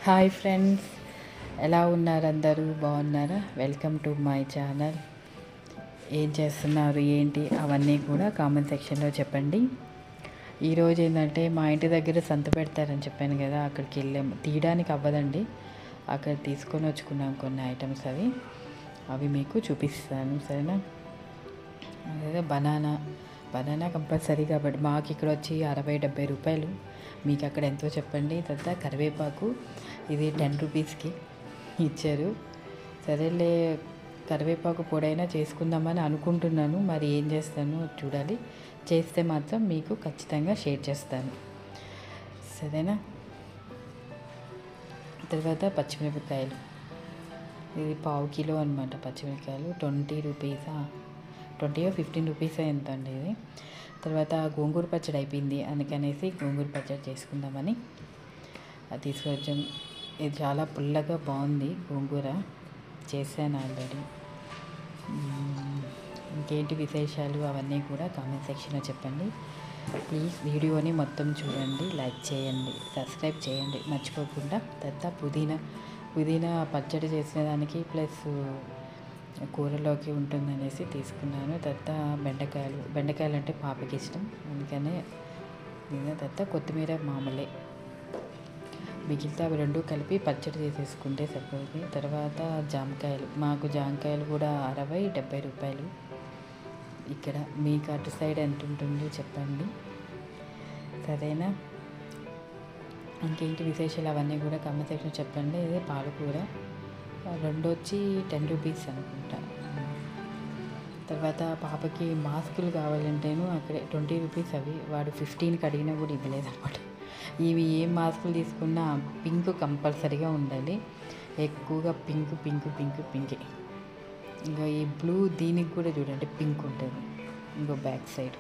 Hi friends ఎలా ఉన్నారు అందరూ బాగున్నారా వెల్కమ్ టు మై ఛానల్ ఏం చేస్తున్నారు ఏంటి అవన్నీ కూడా కామెంట్ సెక్షన్లో చెప్పండి ఈరోజు ఏంటంటే మా ఇంటి దగ్గర సంత పెడతారని చెప్పాను కదా అక్కడికి వెళ్ళాము తీయడానికి అవ్వదండి అక్కడ తీసుకొని వచ్చుకున్నాం కొన్ని ఐటమ్స్ అవి అవి మీకు చూపిస్తాను సరేనా అదే బనానా బనానా కంపల్సరీ కాబట్టి మాకు ఇక్కడ వచ్చి అరవై డెబ్బై రూపాయలు మీకు అక్కడ ఎంతో చెప్పండి తర్వాత కరివేపాకు ఇది టెన్ రూపీస్కి ఇచ్చారు సరేలే కరివేపాకు పొడైనా చేసుకుందామని అనుకుంటున్నాను మరి ఏం చేస్తాను చూడాలి చేస్తే మాత్రం మీకు ఖచ్చితంగా షేర్ చేస్తాను సరేనా తర్వాత పచ్చిమిరపకాయలు ఇది పావు కిలో అనమాట పచ్చిమిరపకాయలు ట్వంటీ రూపీసా ట్వంటీ ఫిఫ్టీన్ రూపీస్ ఎంత అండి ఇది తర్వాత గోంగూర పచ్చడి అయిపోయింది అందుకనేసి గోంగూర పచ్చడి చేసుకుందామని అది తీసుకొచ్చాం ఇది చాలా పుల్లగా బాగుంది గోంగూర చేశాను ఆల్రెడీ మ్మ్. ఇంకేంటి విశేషాలు అవన్నీ కూడా కామెంట్ సెక్షన్లో చెప్పండి ప్లీజ్ వీడియోని మొత్తం చూడండి లైక్ చేయండి సబ్స్క్రైబ్ చేయండి మర్చిపోకుండా తర్వాత పుదీనా పుదీనా పచ్చడి చేసిన దానికి ప్లస్ కూరలోకి ఉంటుందనేసి తీసుకున్నాను తర్వాత బెండకాయలు బెండకాయలు అంటే పాపకి ఇష్టం అందుకనే నేను తర్వాత కొత్తిమీర మామూలే మిగిలితే అవి రెండు కలిపి పచ్చడి చేసేసుకుంటే సరిపోతుంది తర్వాత జామకాయలు మాకు జామకాయలు కూడా అరవై డెబ్బై రూపాయలు ఇక్కడ మీకు అటు సైడ్ ఎంత ఉంటుందో చెప్పండి సరేనా ఇంకేంటి విశేషాలు అవన్నీ కూడా కమెంట్ సెక్షన్ చెప్పండి ఇది పాలకూర రెండు వచ్చి టెన్ రూపీస్ అనుకుంటా తర్వాత పాపకి మాస్కులు కావాలంటేను అక్కడే ట్వంటీ రూపీస్ అవి వాడు ఫిఫ్టీన్కి అడిగినా కూడా ఇవ్వలేదు అనమాట ఇవి ఏ మాస్కులు తీసుకున్నా పింక్ కంపల్సరీగా ఉండాలి ఎక్కువగా పింక్ పింక్ పింక్ పింకే ఇంకా ఈ బ్లూ దీనికి కూడా చూడండి పింక్ ఉంటుంది ఇంకో బ్యాక్ సైడ్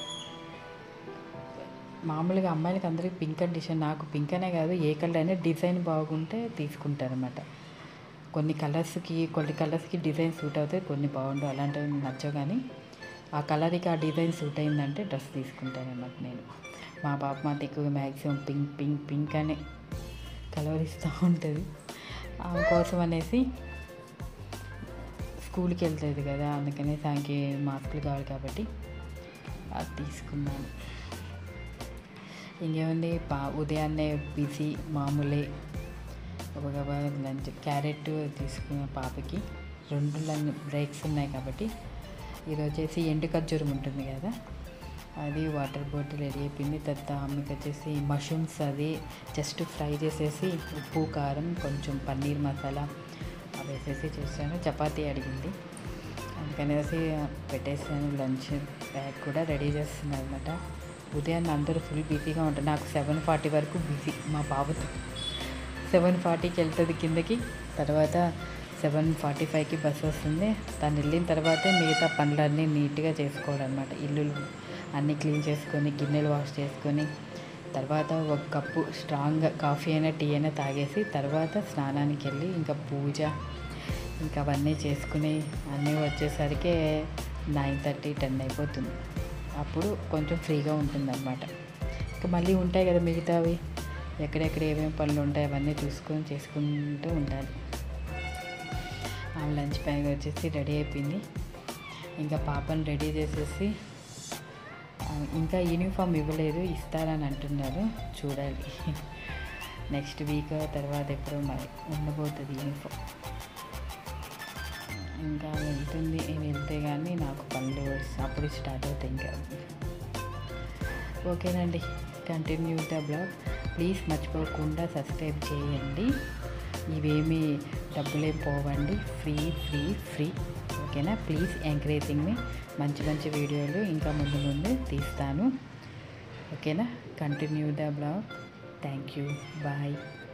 మామూలుగా అమ్మాయిలకి అందరికీ పింక్ అండ్ డిజైన్ నాకు పింక్ అనే కాదు ఏ కలర్ అయినా డిజైన్ బాగుంటే తీసుకుంటారనమాట కొన్ని కలర్స్కి కొన్ని కలర్స్కి డిజైన్ సూట్ అవుతాయి కొన్ని బాగుండవు అలాంటివి నచ్చవు కానీ ఆ కలర్కి ఆ డిజైన్ సూట్ అయిందంటే డ్రెస్ తీసుకుంటానన్నమాట నేను మా పాప మాత ఎక్కువగా మ్యాక్సిమం పింక్ పింక్ పింక్ అనే కలర్ ఇస్తూ ఉంటుంది ఆమె కోసం అనేసి స్కూల్కి వెళ్తుంది కదా అందుకనే దానికి మాస్కులు కావాలి కాబట్టి అది తీసుకున్నాను ఇంకేముంది పా ఉదయాన్నే బిజీ మామూలే ఒక గబా లంచ్ క్యారెట్ తీసుకున్న పాపకి రెండు లంచ్ బ్రేక్స్ ఉన్నాయి కాబట్టి ఇది వచ్చేసి ఎండు ఖర్జూరం ఉంటుంది కదా అది వాటర్ బాటిల్ రెడీ అయిపోయింది తర్వాత ఆమెకి వచ్చేసి మష్రూమ్స్ అది జస్ట్ ఫ్రై చేసేసి ఉప్పు కారం కొంచెం పన్నీర్ మసాలా అవి వేసేసి చేశాను చపాతీ అడిగింది అందుకనేసి పెట్టేసాను లంచ్ బ్యాగ్ కూడా రెడీ చేస్తున్నాను అనమాట ఉదయాన్నే అందరూ ఫుల్ బిజీగా ఉంటారు నాకు సెవెన్ ఫార్టీ వరకు బిజీ మా బాబుతో సెవెన్ ఫార్టీకి వెళ్తుంది కిందకి తర్వాత సెవెన్ ఫార్టీ ఫైవ్కి బస్ వస్తుంది తను వెళ్ళిన తర్వాతే మిగతా పనులన్నీ నీట్గా చేసుకోవడం అనమాట ఇల్లు అన్నీ క్లీన్ చేసుకొని గిన్నెలు వాష్ చేసుకొని తర్వాత ఒక కప్పు స్ట్రాంగ్ కాఫీ అయినా టీ అయినా తాగేసి తర్వాత స్నానానికి వెళ్ళి ఇంకా పూజ ఇంకా అవన్నీ చేసుకుని అన్నీ వచ్చేసరికి నైన్ థర్టీ టెన్ అయిపోతుంది అప్పుడు కొంచెం ఫ్రీగా ఉంటుంది అనమాట ఇంకా మళ్ళీ ఉంటాయి కదా మిగతావి ఎక్కడెక్కడ ఏమేమి పనులు ఉంటాయి అవన్నీ చూసుకొని చేసుకుంటూ ఉండాలి ఆ లంచ్ బ్యాగ్ వచ్చేసి రెడీ అయిపోయింది ఇంకా పాపని రెడీ చేసేసి ఆ, ఇంకా యూనిఫామ్ ఇవ్వలేదు ఇస్తారని అంటున్నారు చూడాలి నెక్స్ట్ వీక్ తర్వాత ఎప్పుడో మరి ఉండబోతుంది యూనిఫామ్ ఇంకా వెళ్తుంది వెళ్తే కానీ నాకు పనులు అప్పుడు స్టార్ట్ అవుతాయి ఇంకా ఓకేనండి కంటిన్యూ ద బ్లాగ్ ప్లీజ్ మర్చిపోకుండా సబ్స్క్రైబ్ చేయండి ఇవేమి డబ్బులేం పోవండి ఫ్రీ ఫ్రీ ఫ్రీ ఓకేనా ప్లీజ్ ఎంకరేజింగ్ మీ మంచి మంచి వీడియోలు ఇంకా ముందు ముందు తీస్తాను ఓకేనా continue the blog thank you bye